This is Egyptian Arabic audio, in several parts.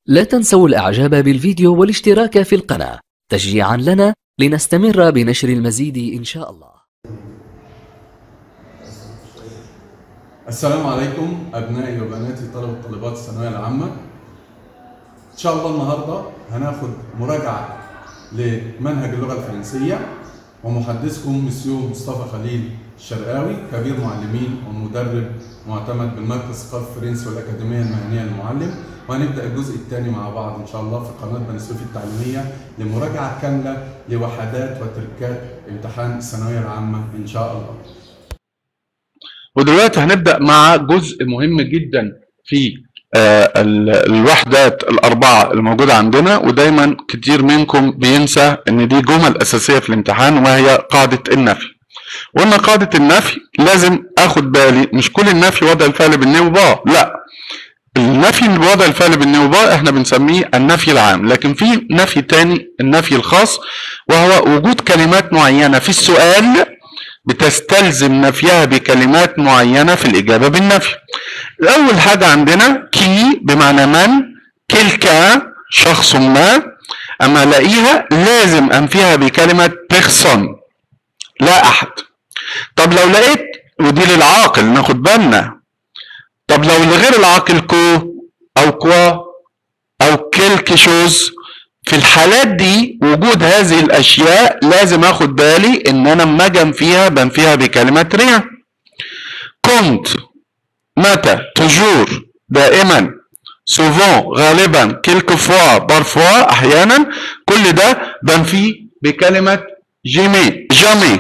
لا تنسوا الاعجاب بالفيديو والاشتراك في القناة تشجيعا لنا لنستمر بنشر المزيد ان شاء الله السلام عليكم أبنائي وبناتي طلبة وطالبات الثانوية العامة إن شاء الله النهاردة هناخد مراجعة لمنهج اللغة الفرنسية ومحدثكم مسيو مصطفى خليل الشرقاوي كبير معلمين ومدرب معتمد بالمركز الثقافي الفرنسي والأكاديمية المهنية للمعلم وهنبدأ الجزء الثاني مع بعض إن شاء الله في قناة بني سويف التعليمية لمراجعة كاملة لوحدات وتركات امتحان الثانوية العامة إن شاء الله ودلوقتي هنبدأ مع جزء مهم جدا في آه، ال- الوحدات الأربعة الموجودة عندنا ودايما كتير منكم بينسى إن دي جمل أساسية في الامتحان وهي قاعدة النفي. قلنا قاعدة النفي لازم آخد بالي مش كل النفي وضع الفعل بالنيوبا لا النفي بوضع الفعل بالنيوبا احنا بنسميه النفي العام لكن في نفي تاني النفي الخاص وهو وجود كلمات معينة في السؤال بتستلزم نفيها بكلمات معينة في الإجابة بالنفي أول حاجة عندنا كي بمعنى من كيلكا شخص ما أما ألاقيها لازم أنفيها بكلمة بيرسون لا أحد طب لو لقيت ودي للعاقل ناخد بالنا طب لو لغير العاقل كو أو كوا أو كيلكي شوز في الحالات دي وجود هذه الاشياء لازم اخد بالي ان انا لما اجي فيها بنفيها بكلمه ريا كنت متى توجور دائما سوفون غالبا كيلكو فوا بارفوا احيانا كل ده بنفيه بكلمه جيمي جامي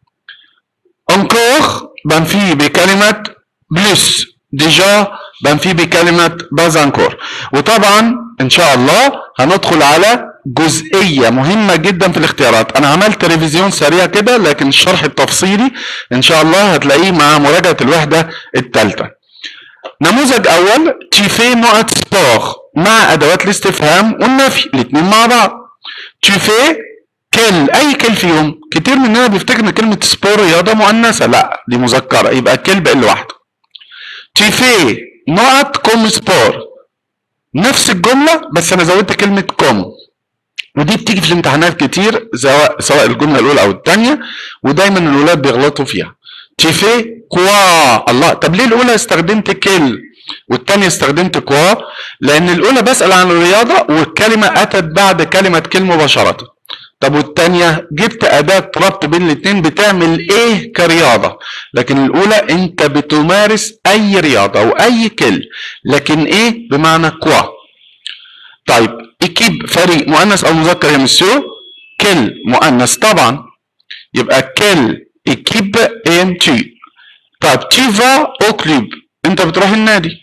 انكور بنفيه بكلمه بلس ديجا بنفيه بكلمه بازانكور وطبعا ان شاء الله هندخل على جزئيه مهمه جدا في الاختيارات انا عملت ريفيزيون سريع كده لكن الشرح التفصيلي ان شاء الله هتلاقيه مع مراجعه الوحده الثالثه نموذج اول تيفي نقط سبور مع ادوات الاستفهام والنفي الاثنين مع بعض تيفي كل اي كل فيهم كتير مننا بيفتكر ان كلمه سبور رياضه مؤنثه لا دي مذكره يبقى كل بقى لوحده تيفي نقط كوم سبور نفس الجمله بس انا زودت كلمه كوم ودي بتيجي في الامتحانات كتير سواء سواء الجمله الاولى او الثانيه ودايما الولاد بيغلطوا فيها تيفي كوا الله طب ليه الاولى استخدمت كل والثانيه استخدمت كوا لان الاولى بسال عن الرياضه والكلمه اتت بعد كلمه كل مباشره طب والثانيه جبت اداه ربط بين الاثنين بتعمل ايه كرياضه لكن الاولى انت بتمارس اي رياضه او اي كل لكن ايه بمعنى كوا طيب اكيب فريق مؤنث او مذكر يا مسيو كل مؤنث طبعا يبقى كل اكيب ام تي طيب تي فا او كلوب انت بتروح النادي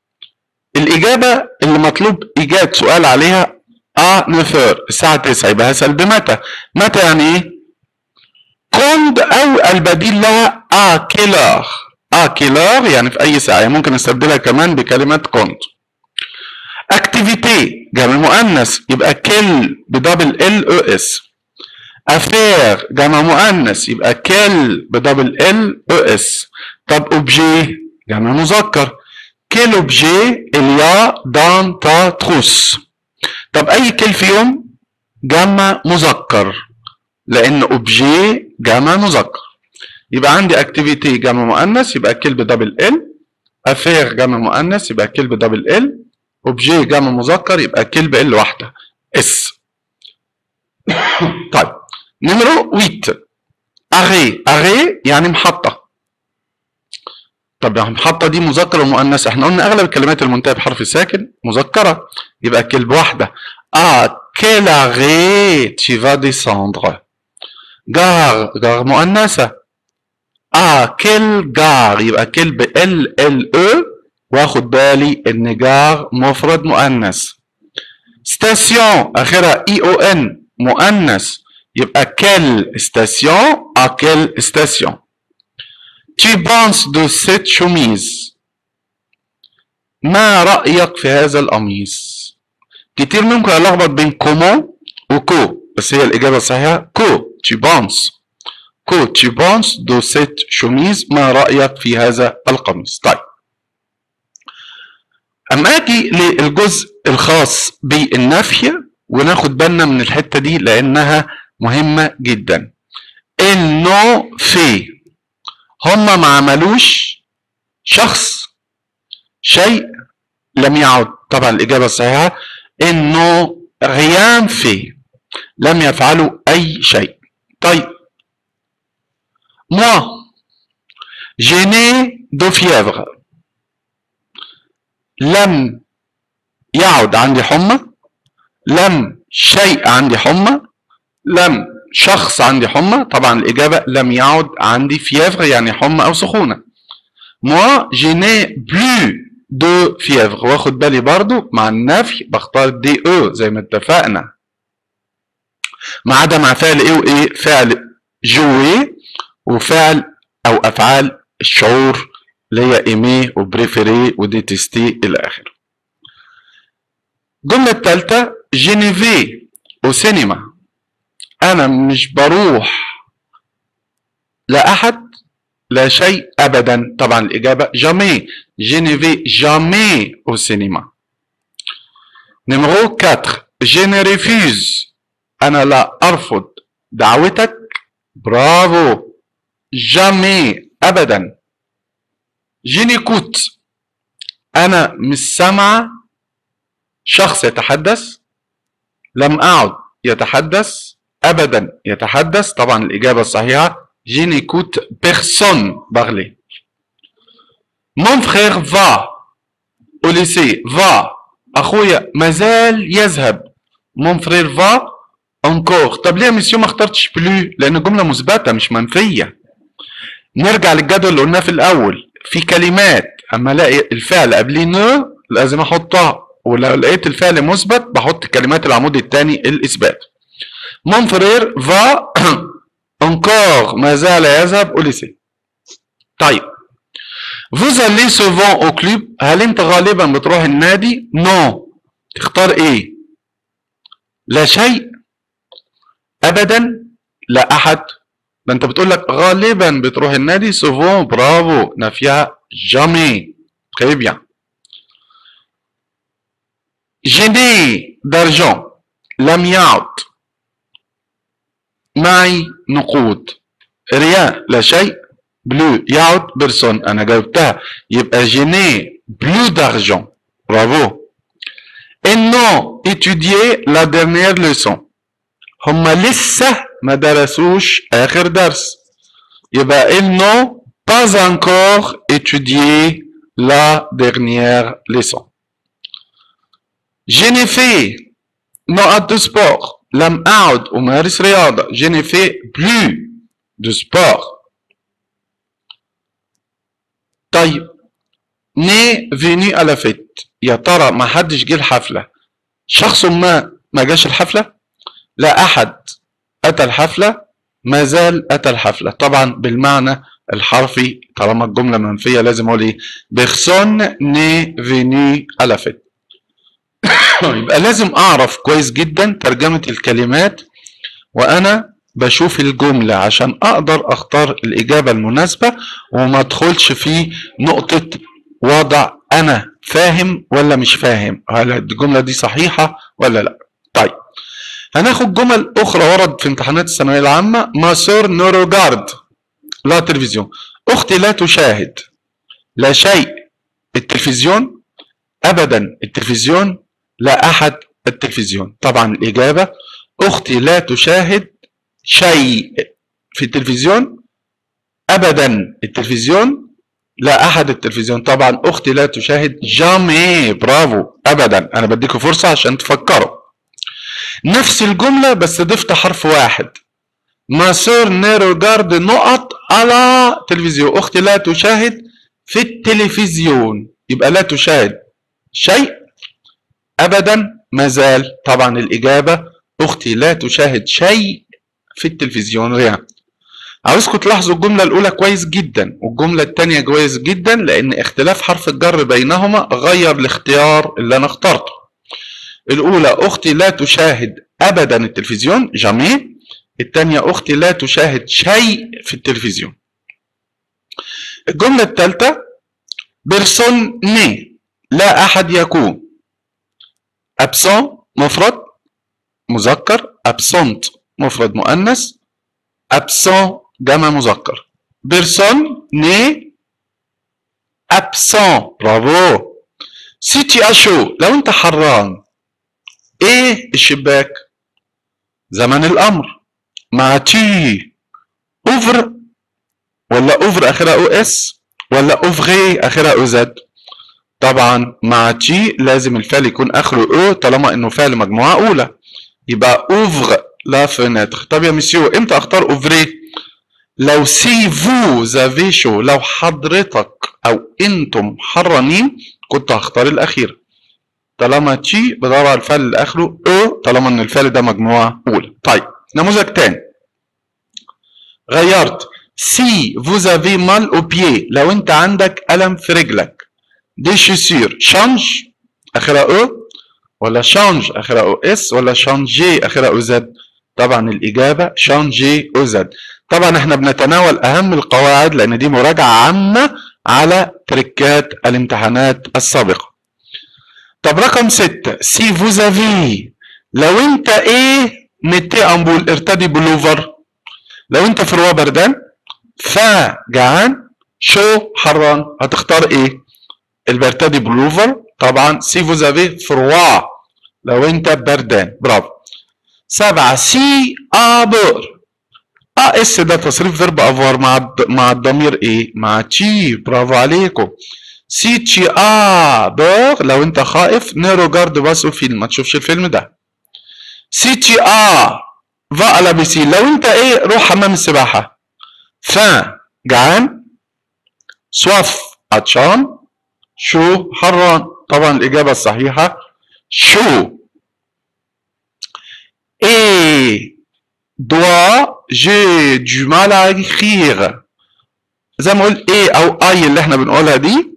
الاجابه اللي مطلوب ايجاد سؤال عليها ا نفر الساعه 9 يبقى هسال بمتى متى يعني ايه كوند او البديل لها ا كيلار ا كيلار يعني في اي ساعه يعني ممكن استبدلها كمان بكلمه كوند اكتيفيتي جمع مؤنث يبقى كل بدبل ال او اس افير جمع مؤنث يبقى كل بدبل ال او اس طب اوبجي جمع مذكر كل اوبجي اليا دان تا تروس طب اي كل فيهم جمع مذكر لان اوبجي جمع مذكر يبقى عندي اكتيفيتي جمع مؤنث يبقى كل بدبل ال افير جمع مؤنث يبقى كل بدبل ال اوبجي جمع مذكر يبقى كل بال واحده اس طيب نمرو 8 اري اري يعني محطه طب يعني محطه دي مذكر ومؤنث احنا قلنا اغلب الكلمات المنتهيه بحرف ساكن مذكره يبقى كل بواحده اه quel arrêt tu vas descendre gare gare مؤنثه اه quel gare يبقى كل ب ال ال او واخد بالي ان جار مفرد مؤنث ستاسيون اخرها اي او ان مؤنث يبقى كل ستاسيون ا كل ستاسيون Tu penses de cette chemise ما رأيك في هذا القميص كتير منكم هيلخبط بين كومون وكو بس هي الإجابة الصحيحة كو tu penses كو tu penses de cette chemise ما رأيك في هذا القميص طيب اما اجي للجزء الخاص بالنفي وناخد بالنا من الحته دي لانها مهمه جدا انه في هم ما عملوش شخص شيء لم يعد طبعا الاجابه الصحيحه انه غيام في لم يفعلوا اي شيء طيب moi j'ai né de fièvre لم يعد عندي حمى لم شيء عندي حمى لم شخص عندي حمى طبعا الإجابة لم يعد عندي فيفر يعني حمى أو سخونة moi je n'ai plus de fièvre واخد بالي برضو مع النفي بختار دي او زي ما اتفقنا ما عدا مع فعل ايه وايه فعل جوي وفعل او افعال الشعور اللي هي ايمي وبريفيري وديتستي الى اخره الجملة الثالثة جينيفي وسينما انا مش بروح لا احد لا شيء ابدا طبعا الاجابة جامي جينيفي جامي au cinéma نمرو 4 je ne refuse انا لا ارفض دعوتك برافو جامي ابدا جينيكوت انا مش سامعه شخص يتحدث لم اعد يتحدث ابدا يتحدث طبعا الاجابه الصحيحه جينيكوت بيرسون بارلي مون فخير فا au lycée فا اخويا مازال يذهب مون فرير فا انكور طب ليه يا مسيو ما اخترتش بلو لان جمله مثبته مش منفيه نرجع للجدول اللي قلناه في الاول في كلمات اما الاقي الفعل قبليه نو لازم احطها ولو لقيت الفعل مثبت بحط كلمات العمود الثاني الاثبات مون فرير فا انكور ما زال يذهب au lycée طيب vous allez souvent au club هل انت غالبا بتروح النادي نو no. تختار ايه لا شيء ابدا لا احد ده انت بتقول لك غالبا بتروح النادي سوفون برافو نفيها جامي très bien جيني d'argent لم يعد معي نقود ريان لا شيء بلو يعد بيرسون انا جاوبتها يبقى جيني بلو d'argent برافو انه étudier la dernière leçon هما لسه ما درسوش اخر درس يبقى ils n'ont pas encore étudié la dernière leçon je n'ai fait نقط de sport لم اعد امارس رياضه je n'ai fait plus de sport طيب ني فيني à la fête يا ترى ما حدش جه الحفله شخص ما ما جاش الحفله لا أحد أتى الحفلة ما زال أتى الحفلة طبعا بالمعنى الحرفي طالما الجملة منفية لازم أقول إيه بيرسون ني فيني ألا فيت يبقى لازم أعرف كويس جدا ترجمة الكلمات وأنا بشوف الجملة عشان أقدر أختار الإجابة المناسبة وما أدخلش في نقطة وضع أنا فاهم ولا مش فاهم هل الجملة دي صحيحة ولا لا طيب هناخد جمل اخرى ورد في امتحانات الثانويه العامه ما سور نوروجارد لا تلفزيون اختي لا تشاهد لا شيء التلفزيون ابدا التلفزيون لا احد التلفزيون طبعا الاجابه اختي لا تشاهد شيء في التلفزيون ابدا التلفزيون لا احد التلفزيون طبعا اختي لا تشاهد جامي برافو ابدا انا بديكم فرصه عشان تفكروا نفس الجملة بس ضفت حرف واحد ما سور نيرو جارد نقط على تلفزيون أختي لا تشاهد في التلفزيون يبقى لا تشاهد شيء أبدا ما زال طبعا الإجابة أختي لا تشاهد شيء في التلفزيون ريان عاوزكم تلاحظوا الجملة الأولى كويس جدا والجملة الثانية كويس جدا لأن اختلاف حرف الجر بينهما غير الاختيار اللي أنا اخترته الأولى أختي لا تشاهد أبدا التلفزيون جامي الثانية أختي لا تشاهد شيء في التلفزيون الجملة الثالثة بيرسون ني لا أحد يكون absent مفرد مذكر absent مفرد مؤنث absent جمع مذكر personne n'est absent برافو si tu as chaud لو انت حران ايه الشباك زمن الامر مع تي اوفر ولا اوفر اخرها او اس ولا اوفغي اخرها او زد طبعا مع تي لازم الفعل يكون اخره او طالما انه فعل مجموعه اولى يبقى اوفر لا فينتر طب يا مسيو امتى اختار اوفري لو سي فو زافي شو لو حضرتك او انتم حرانين كنت هختار الاخير طالما تشي بدور على الفعل اللي اخره او طالما ان الفعل ده مجموعه اولى طيب نموذج تاني غيرت سي vous avez mal au pied لو انت عندك الم في رجلك دي شيسير شانج اخرها او ولا شانج اخرها او اس ولا شانجي اخرها او زد طبعا الاجابه شانجي او زد طبعا احنا بنتناول اهم القواعد لان دي مراجعه عامه على تركات الامتحانات السابقه طب رقم ستة سي فوزافي لو انت ايه متي امبول ارتدي بلوفر لو انت في روا بردان فجعان شو حران هتختار ايه البرتدي بلوفر طبعا سي فوزافي فروا لو انت بردان برافو سبعة سي ابر اه اس ده تصريف فيرب افوار مع الض- مع الضمير ايه مع تشي برافو عليكم سي تشي ابر لو انت خائف نيرو جارد باسو فيلم ما تشوفش الفيلم ده سي تشي ا فا على بيسي لو انت ايه روح حمام السباحة ف جعان سواف عطشان شو حران طبعا الإجابة الصحيحة شو et doit j'ai du mal à écrire زي ما اقول ايه او اي اللي احنا بنقولها دي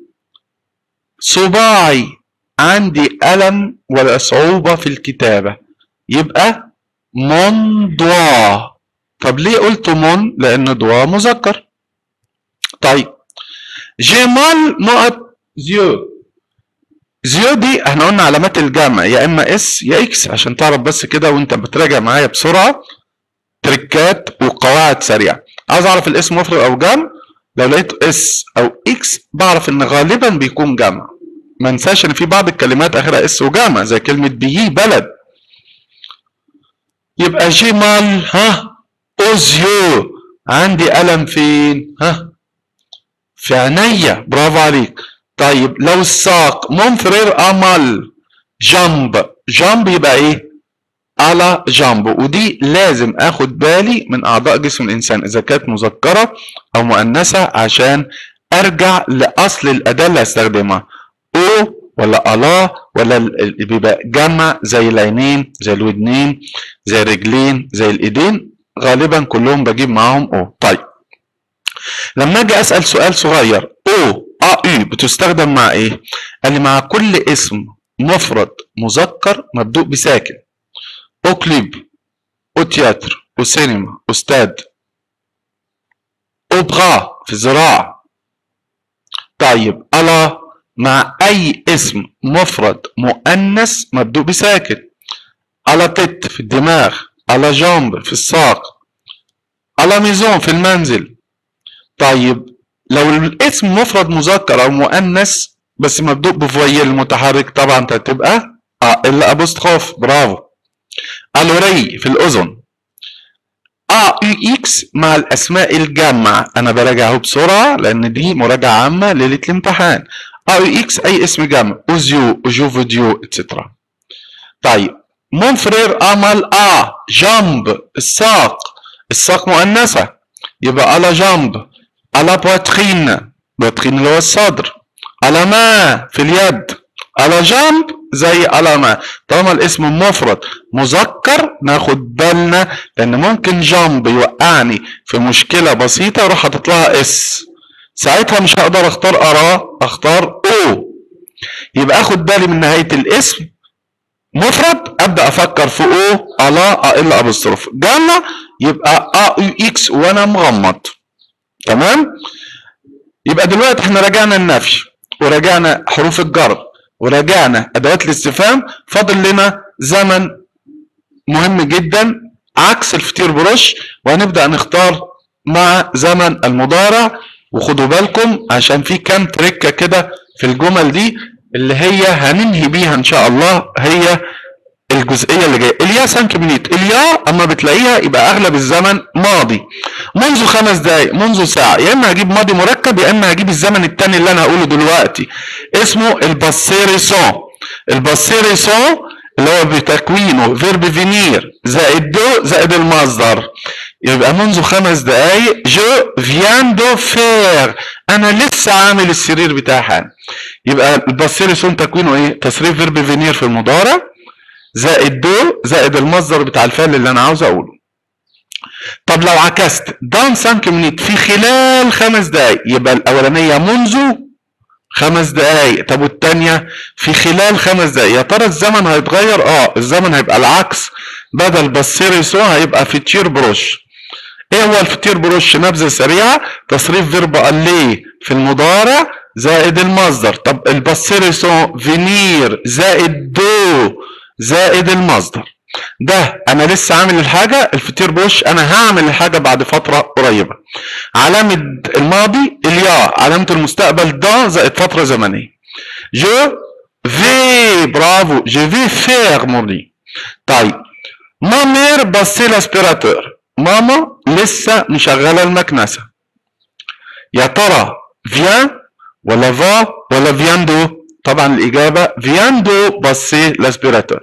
صباعي عندي ألم ولا صعوبة في الكتابة يبقى مون دوا طب ليه قلت مون لأن دوا مذكر طيب جمال نقط زيو زيو دي احنا قلنا علامات الجمع يا اما اس يا اكس عشان تعرف بس كده وانت بتراجع معايا بسرعه تريكات وقواعد سريعه عايز اعرف الاسم مفرد او جمع لو لقيت اس او اكس بعرف ان غالبا بيكون جمع ما انساش ان في بعض الكلمات اخرها اس وجمع زي كلمه بيي بلد يبقى جمال ها اوزيو عندي الم فين ها في عينيا برافو عليك طيب لو الساق منفرر امل جنب جنب يبقى ايه على جنب ودي لازم اخد بالي من اعضاء جسم الانسان اذا كانت مذكره او مؤنثه عشان ارجع لاصل الاداه اللي هستخدمها او ولا الله ولا ال- ال- بيبقى جمع زي العينين زي الودنين زي الرجلين زي الايدين غالبا كلهم بجيب معاهم او طيب لما اجي اسال سؤال صغير او ا يو بتستخدم مع ايه قال لي مع كل اسم مفرد مذكر مبدوء بساكن او كليب او تياتر او سينما او استاد او بغا في الزراعة طيب ألا مع أي اسم مفرد مؤنث مبدوء بساكن على تت في الدماغ على جنب في الساق على ميزون في المنزل طيب لو الاسم مفرد مذكر او مؤنث بس مبدوء بفويل متحرك طبعا هتبقى اه الا ابوستروف برافو الوري في الاذن ا يو اكس مع الاسماء الجامعه انا براجعه بسرعه لان دي مراجعه عامه ليله الامتحان ا يو اكس اي اسم جامع اوزيو اوجو فيديو اتسترا طيب مون فرير عمل ا جنب الساق الساق مؤنثه يبقى على جنب على بواترين بواترين اللي هو الصدر على ما في اليد على جنب زي على ما طالما الاسم مفرد مذكر ناخد بالنا لان ممكن جنب يوقعني في مشكله بسيطه اروح حاطط لها اس ساعتها مش هقدر اختار اراه اختار او يبقى اخد بالي من نهايه الاسم مفرد ابدا افكر في او الا الا ابوستروف جمع يبقى ا يو اكس وانا مغمض تمام يبقى دلوقتي احنا راجعنا النفي وراجعنا حروف الجر وراجعنا ادوات الاستفهام فاضل لنا زمن مهم جدا عكس الفطير بروش وهنبدا نختار مع زمن المضارع وخدوا بالكم عشان في كام تركه كده في الجمل دي اللي هي هننهي بيها ان شاء الله هي الجزئيه اللي جايه اليا سانك مينيت اليا اما بتلاقيها يبقى اغلب الزمن ماضي منذ خمس دقائق منذ ساعه يا اما هجيب ماضي مركب يا اما هجيب الزمن الثاني اللي انا هقوله دلوقتي اسمه الباسيريسون الباسيريسون اللي هو بتكوينه فيرب فينير زائد دو زائد المصدر يبقى منذ خمس دقايق جو فيان دو فير انا لسه عامل السرير بتاعي حالا يبقى الباسيريسون تكوينه ايه تصريف فيرب فينير في المضارع زائد دو زائد المصدر بتاع الفعل اللي انا عاوز اقوله طب لو عكست دان سانك مينيت في خلال خمس دقايق يبقى الاولانيه منذ خمس دقايق طب والتانية في خلال خمس دقايق يا ترى الزمن هيتغير اه الزمن هيبقى العكس بدل بصيريسو هيبقى فيتشير بروش ايه هو الفطير بروش نبذه سريعه تصريف فيرب اليه في المضارع زائد المصدر طب البصيريسون فينير زائد دو زائد المصدر ده انا لسه عامل الحاجه الفطير بوش انا هعمل الحاجه بعد فتره قريبه علامه الماضي اليا علامه المستقبل دا زائد فتره زمنيه جو في برافو جو في فير موري طيب ما مير باسي لاسبيراتور ماما لسه مشغله المكنسه يا ترى فيان ولا فا ولا فياندو طبعا الاجابه فياندو باسي لاسبيراتور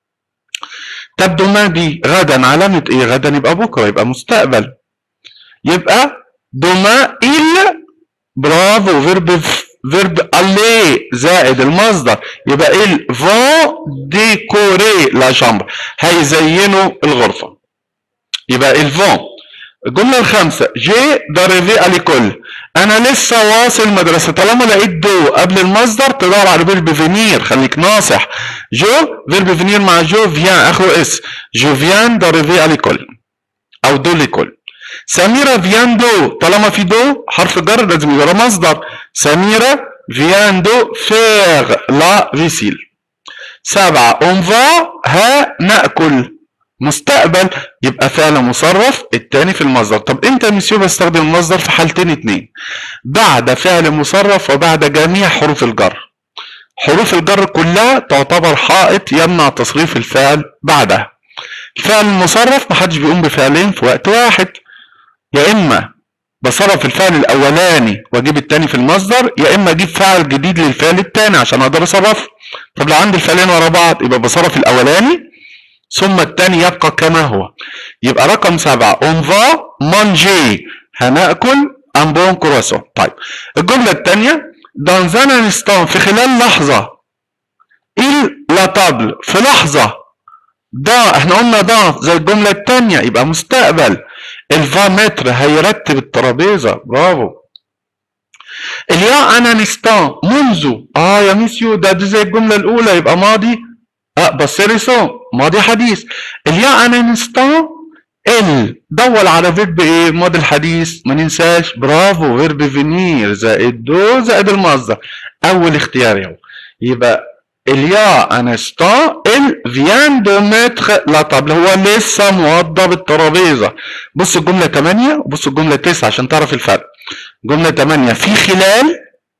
طب دوما دي غدا علامة ايه غدا يبقى بكرة يبقى مستقبل يبقى دوما إل برافو فيرب فيرب الي زائد المصدر يبقى ال فون ديكوري لا شامبر هيزينوا الغرفة يبقى الفون الجملة الخامسة جي داريفي اليكول أنا لسه واصل مدرسة طالما لقيت دو قبل المصدر تدور على فيرب فينير خليك ناصح جو فيرب فينير مع جو فيان آخره اس جو فيان داريفي اليكول أو دو ليكول سميرة فيان دو طالما في دو حرف جر لازم يبقى مصدر سميرة فيان دو فيغ لا فيسيل سبعة اون فا ها نأكل مستقبل يبقى فعل مصرف التاني في المصدر طب امتى يا مسيو بستخدم المصدر في حالتين اتنين بعد فعل مصرف وبعد جميع حروف الجر حروف الجر كلها تعتبر حائط يمنع تصريف الفعل بعدها الفعل المصرف محدش بيقوم بفعلين في وقت واحد يا اما بصرف الفعل الاولاني واجيب التاني في المصدر يا اما اجيب فعل جديد للفعل التاني عشان اقدر اصرفه طب لو عندي الفعلين ورا بعض يبقى بصرف الاولاني ثم الثاني يبقى كما هو يبقى رقم سبعة on va manger هناكل un bon croissant طيب الجملة الثانية dans un instant في خلال لحظة il la table في لحظة ده احنا قلنا ده زي الجملة الثانية يبقى مستقبل الفا متر هيرتب الترابيزة برافو اليا انا نستان منذ اه يا ميسيو ده, ده زي الجملة الأولى يبقى ماضي اه بس ريسون ماضي حديث اليا ان انستان ال دول على فيرب ايه ماضي الحديث ما ننساش برافو فيرب فينير زائد دو زائد المصدر اول اختيار يو يبقى اليا انستان ال فيان دو متر لا طابل هو لسه موضب الترابيزه بص الجمله 8 وبص الجمله 9 عشان تعرف الفرق جمله 8 في خلال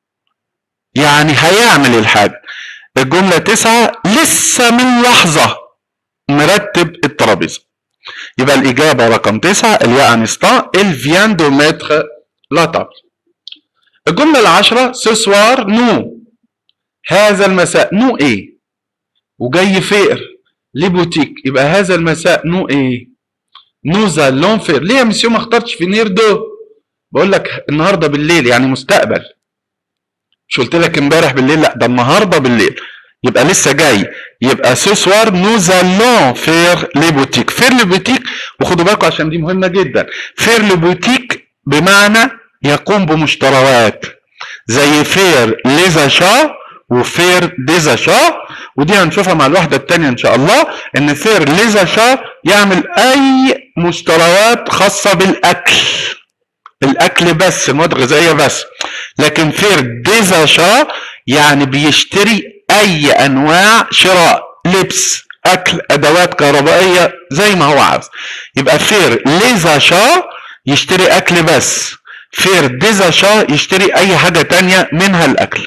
يعني هيعمل الحاجه الجملة تسعة لسه من لحظة مرتب الترابيزة يبقى الإجابة رقم تسعة اليا انستان il vient de mettre la table الجملة العشرة ce soir nous هذا المساء نو ايه وجاي فئر لبوتيك يبقى هذا المساء نو ايه nous allons faire ليه يا مسيو ما اخترتش فينير دو بقول لك النهارده بالليل يعني مستقبل مش قلت لك امبارح بالليل لا ده النهارده بالليل يبقى لسه جاي يبقى سو سوار نوز allons فير لي بوتيك فير لي بوتيك وخدوا بالكم عشان دي مهمه جدا فير لي بوتيك بمعنى يقوم بمشتريات زي فير ليزاشا وفير ديزاشا ودي هنشوفها مع الوحده الثانيه ان شاء الله ان فير ليزاشا يعمل اي مشتريات خاصه بالاكل الاكل بس المواد الغذائيه بس لكن فير ديزاشا يعني بيشتري اي انواع شراء لبس اكل ادوات كهربائيه زي ما هو عاوز يبقى فير ليزاشا يشتري اكل بس فير ديزاشا يشتري اي حاجه تانية منها الاكل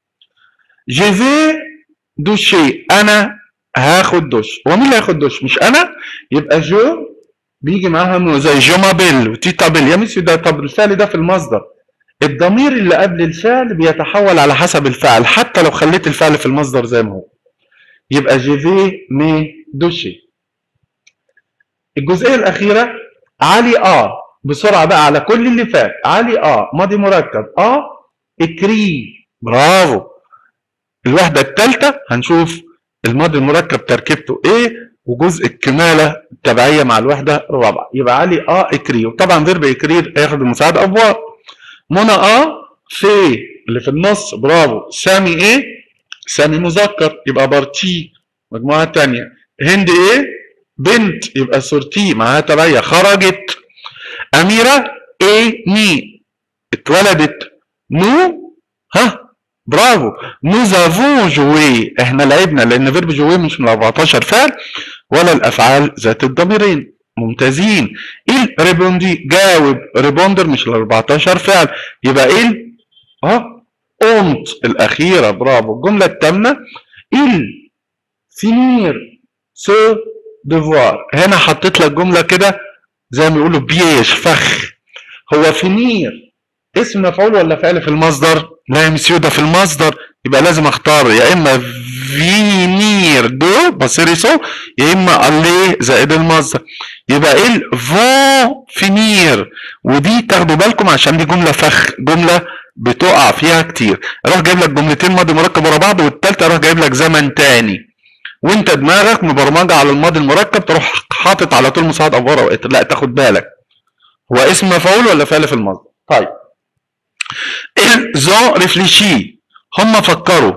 جيفي دوشي انا هاخد دش هو مين اللي هياخد دش مش انا يبقى جو بيجي معاها مو زي جو مابيل وتيتا بيل يا ميسيو ده طب الفعل ده في المصدر الضمير اللي قبل الفعل بيتحول على حسب الفعل حتى لو خليت الفعل في المصدر زي ما هو يبقى جيفي مي دوشي الجزئيه الاخيره علي اه بسرعه بقى على كل اللي فات علي اه ماضي مركب اه اكري برافو الوحده الثالثه هنشوف الماضي المركب تركيبته ايه وجزء الكماله التبعيه مع الوحده الرابعه يبقى علي اه اكري وطبعا فيرب اكري هياخد المساعد افوار منى اه في اللي في النص برافو سامي ايه سامي مذكر يبقى بارتي مجموعه تانية هند ايه بنت يبقى سورتي معاها تبعيه خرجت اميره ايه مي اتولدت نو ها برافو نوز افون جوي احنا لعبنا لان فيرب جوي مش من 14 فعل ولا الافعال ذات الضميرين ممتازين ايه ريبوندي جاوب ريبوندر مش ال 14 فعل يبقى ايه اه اونت الاخيره برافو الجمله الثامنه il finir ce devoir هنا حطيت لك جمله كده زي ما بيقولوا بيش فخ هو فينير اسم مفعول ولا فعل في المصدر لا يا مسيو ده في المصدر يبقى لازم اختار يا اما فينير دو بصيريسو يا اما الي زائد المصدر يبقى ايه فون فينير ودي تاخدوا بالكم عشان دي جمله فخ جمله بتقع فيها كتير اروح جايب لك جملتين ماضي مركب ورا بعض والتالتة اروح جايب لك زمن تاني وانت دماغك مبرمجه على الماضي المركب تروح حاطط على طول مساعد افوار اوقات لا تاخد بالك هو اسم مفعول ولا فعل في المصدر طيب ils ont réfléchi هم فكروا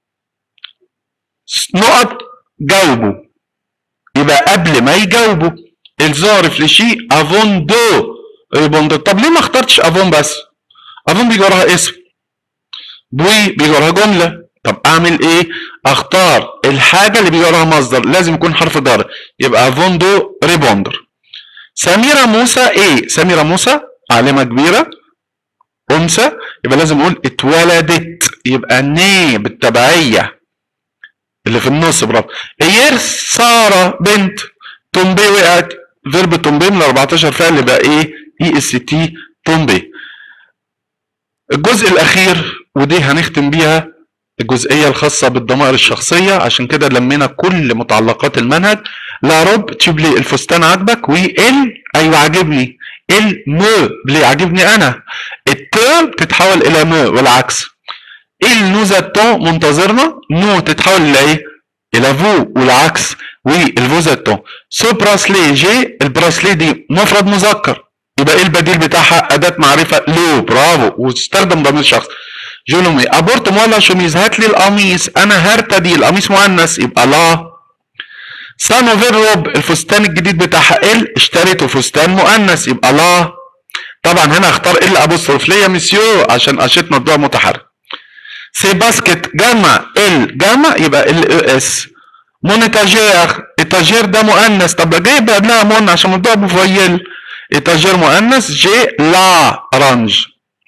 نقط جاوبوا يبقى قبل ما يجاوبوا ils ont réfléchi avant de répondre طب ليه ما اخترتش افون بس افون بيجي وراها اسم بوي بيجي وراها جمله طب اعمل ايه اختار الحاجه اللي بيجي وراها مصدر لازم يكون حرف جر يبقى افون دو ريبوندر سميرة موسى ايه سميرة موسى عالمة كبيرة انثى يبقى لازم اقول اتولدت يبقى ني بالتبعية اللي في النص برافو اير سارة بنت تومبي وقعت فيرب تومبي من 14 فعل يبقى ايه اي اس تي تومبي الجزء الاخير ودي هنختم بيها الجزئية الخاصة بالضمائر الشخصية عشان كده لمينا كل متعلقات المنهج لا رب تشوف لي الفستان عاجبك وال ايوه عاجبني ال مو ليه عاجبني انا الت تتحول الى مو والعكس ال نوزاتون منتظرنا نو تتحول الى ايه الى فو والعكس والفوزاتون سو براسلي جي البراسلي دي مفرد مذكر يبقى ايه البديل بتاعها اداة معرفة لو برافو وتستخدم ضمير شخص جولومي ابورت مولا شوميز هات لي القميص انا هرتدي القميص مؤنث يبقى لا سانو فيروب الفستان الجديد بتاعها ال اشتريته فستان مؤنث يبقى لا طبعا هنا اختار ال ابوستروف ليه يا مسيو عشان قشيت مبدوع متحرك سي باسكت جمع ال جمع يبقى ال اس مونيتاجير اتاجير ده مؤنث طب جايب قبلها مون عشان مبدوع بفويل اتاجير مؤنث جي لا رانج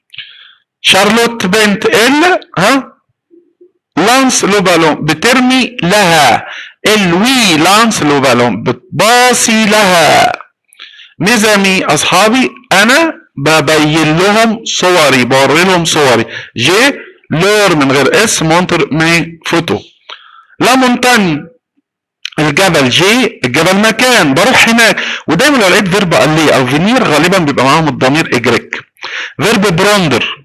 شارلوت بنت ال ها لانس لو بالون بترمي لها الوي لانس لو بالون بتباصي لها مزامي اصحابي انا ببين لهم صوري بوري لهم صوري جي لور من غير اس مونتر مي فوتو لا مونتاني الجبل جي الجبل مكان بروح هناك ودايما لو لقيت فيرب الي او فينير غالبا بيبقى معاهم الضمير اجريك فيرب بروندر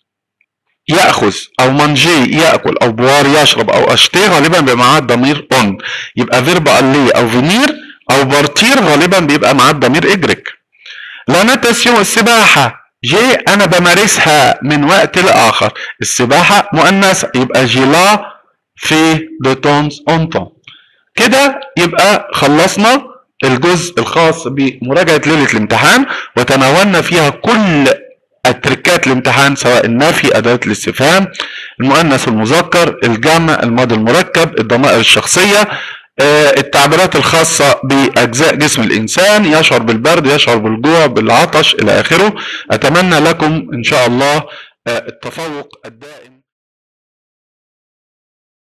ياخذ او مانجي ياكل او بوار يشرب او اشتي غالبا بيبقى معاه الضمير اون يبقى فيرب الي او فينير او بارتير غالبا بيبقى معاه الضمير اجريك لا ناتاسيون السباحه جي انا بمارسها من وقت لاخر السباحه مؤنثه يبقى جيلا في دو تونز اون تون كده يبقى خلصنا الجزء الخاص بمراجعه ليله الامتحان وتناولنا فيها كل التركات الامتحان سواء النفي اداه الاستفهام المؤنث والمذكر الجمع الماضي المركب الضمائر الشخصيه آه، التعبيرات الخاصة بأجزاء جسم الإنسان يشعر بالبرد يشعر بالجوع بالعطش إلى آخره أتمنى لكم إن شاء الله آه، التفوق الدائم